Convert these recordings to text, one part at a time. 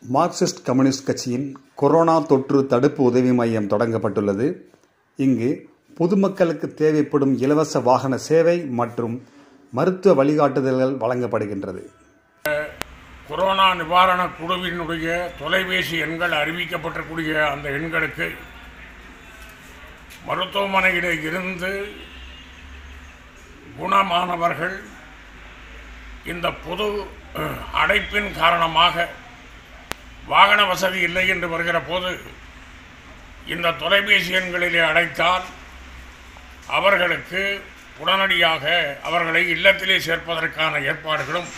Marxist communist கட்சியின் corona தொற்று தடுப்பு உதவி மையம் தொடங்கப்பட்டுள்ளது இங்கு பொதுமக்களுக்கு தேவைப்படும் இலவச வாகன சேவை மற்றும் மருத்துவ வழிகாட்டுதல்கள் வழங்கப்படுகின்றது கொரோனா நிவாரண குழுவினுடைய தொலைபேசி எண்கள் அறிவிக்கப்பட்டிருக்கூடிய அந்த எண்களுக்கு மருத்துவமனையில் இருந்து குணமானவர்கள் இந்த பொது அஹ், அடைப்பின் காரணமாக வாகன வசதி இல்லை என்று வருகிற போது இந்த தொலைபேசி எண்களிலே அழைத்தால் அவர்களுக்கு உடனடியாக அவர்களை இல்லத்திலே சேர்ப்பதற்கான ஏற்பாடுகளும்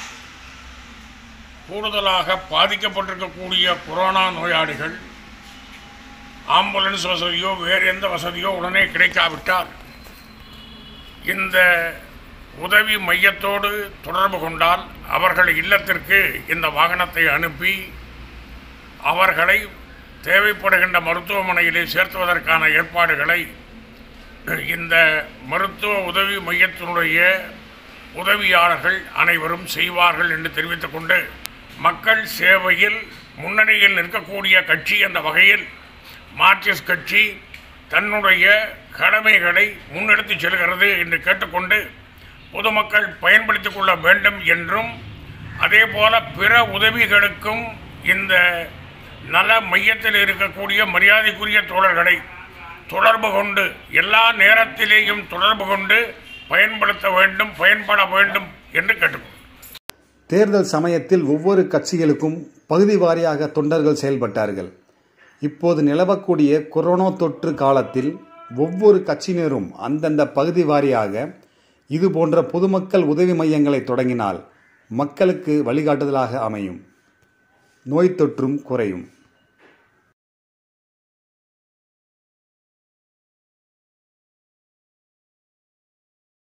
கூடுதலாக பாதிக்கப்பட்டிருக்கக்கூடிய கொரோனா நோயாளிகள் ஆம்புலன்ஸ் வசதியோ வேறு எந்த வசதியோ உடனே கிடைக்காவிட்டால் இந்த உதவி மையத்தோடு தொடர்பு கொண்டால் அவர்கள் இல்லத்திற்கு இந்த வாகனத்தை அனுப்பி அவர்களை தேவைப்படுகின்ற மருத்துவமனையிலே சேர்த்துவதற்கான ஏற்பாடுகளை இந்த மருத்துவ உதவி மையத்தினுடைய உதவியாளர்கள் அனைவரும் செய்வார்கள் என்று தெரிவித்துக் கொண்டு மக்கள் சேவையில் முன்னணியில் நிற்கக்கூடிய கட்சி என்ற வகையில் மார்க்சிஸ்ட் கட்சி தன்னுடைய கடமைகளை முன்னெடுத்துச் செல்கிறது என்று கேட்டுக்கொண்டு பொதுமக்கள் பயன்படுத்திக் கொள்ள வேண்டும் என்றும் அதே போல பிற உதவிகளுக்கும் இந்த நல மையத்தில் இருக்கக்கூடிய மரியாதைக்குரிய தோழர்களை தொடர்பு கொண்டு எல்லா நேரத்திலேயும் தொடர்பு கொண்டு பயன்படுத்த வேண்டும் பயன்பட வேண்டும் என்று கேட்டுக்கொள்கிறேன் தேர்தல் சமயத்தில் ஒவ்வொரு கட்சிகளுக்கும் பகுதி வாரியாக தொண்டர்கள் செயல்பட்டார்கள் இப்போது நிலவக்கூடிய கொரோனா தொற்று காலத்தில் ஒவ்வொரு கட்சியினரும் அந்தந்த பகுதி வாரியாக இது போன்ற பொதுமக்கள் உதவி மையங்களை தொடங்கினால் மக்களுக்கு வழிகாட்டுதலாக அமையும் நோய் தொற்றும் குறையும்